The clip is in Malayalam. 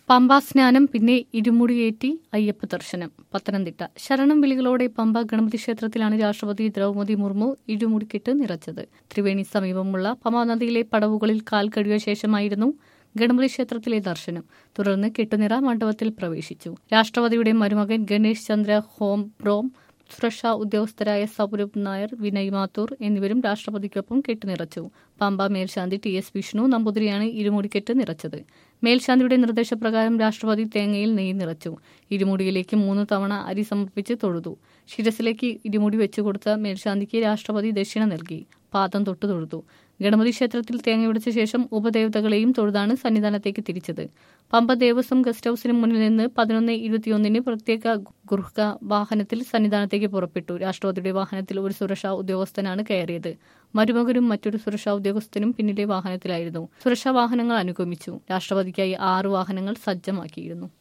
പമ്പാ സ്നാനം പിന്നെ ഇരുമുടിയേറ്റി അയ്യപ്പ ദർശനം പത്തനംതിട്ട ശരണം വിളികളോടെ പമ്പ ഗണപതി ക്ഷേത്രത്തിലാണ് രാഷ്ട്രപതി ദ്രൗപദി മുർമു ഇരുമുടിക്കെട്ട് നിറച്ചത് ത്രിവേണി സമീപമുള്ള പമ്പാ നദിയിലെ പടവുകളിൽ കാൽ കഴുകിയ ശേഷമായിരുന്നു ഗണപതി ക്ഷേത്രത്തിലെ ദർശനം തുടർന്ന് കെട്ടുനിറ മണ്ഡപത്തിൽ പ്രവേശിച്ചു രാഷ്ട്രപതിയുടെ മരുമകൻ ഗണേഷ് ചന്ദ്ര ഹോം ബ്രോം സുരക്ഷാ ഉദ്യോഗസ്ഥരായ സൗരഭ് നായർ വിനയ് മാത്തൂർ എന്നിവരും രാഷ്ട്രപതിക്കൊപ്പം കെട്ടുനിറച്ചു പമ്പ മേൽശാന്തി ടി എസ് വിഷ്ണു നമ്പൂതിരിയാണ് ഇരുമുടിക്കെട്ട് നിറച്ചത് മേൽശാന്തിയുടെ നിർദ്ദേശപ്രകാരം രാഷ്ട്രപതി തേങ്ങയിൽ നെയ്യ് നിറച്ചു ഇരുമുടിയിലേക്ക് മൂന്ന് തവണ അരി സമർപ്പിച്ച് തൊഴുതു ശിരസിലേക്ക് ഇരുമുടി വെച്ചുകൊടുത്ത മേൽശാന്തിക്ക് രാഷ്ട്രപതി ദക്ഷിണ നൽകി പാദം തൊട്ടു തൊഴുതു ഗണപതി ക്ഷേത്രത്തിൽ തേങ്ങയുടച്ച ശേഷം ഉപദേവതകളെയും തൊഴുതാണ് സന്നിധാനത്തേക്ക് തിരിച്ചത് പമ്പ ദേവസ്വം ഗസ്റ്റ് ഹൌസിന് മുന്നിൽ നിന്ന് പതിനൊന്ന് ഇരുപത്തിയൊന്നിന് പ്രത്യേക ഗുർഹ വാഹനത്തിൽ സന്നിധാനത്തേക്ക് പുറപ്പെട്ടു രാഷ്ട്രപതിയുടെ വാഹനത്തിൽ ഒരു സുരക്ഷാ ഉദ്യോഗസ്ഥനാണ് കയറിയത് മരുമകനും മറ്റൊരു സുരക്ഷാ ഉദ്യോഗസ്ഥനും പിന്നിലെ വാഹനത്തിലായിരുന്നു സുരക്ഷാ വാഹനങ്ങൾ അനുഗമിച്ചു രാഷ്ട്രപതിക്കായി ആറ് വാഹനങ്ങൾ സജ്ജമാക്കിയിരുന്നു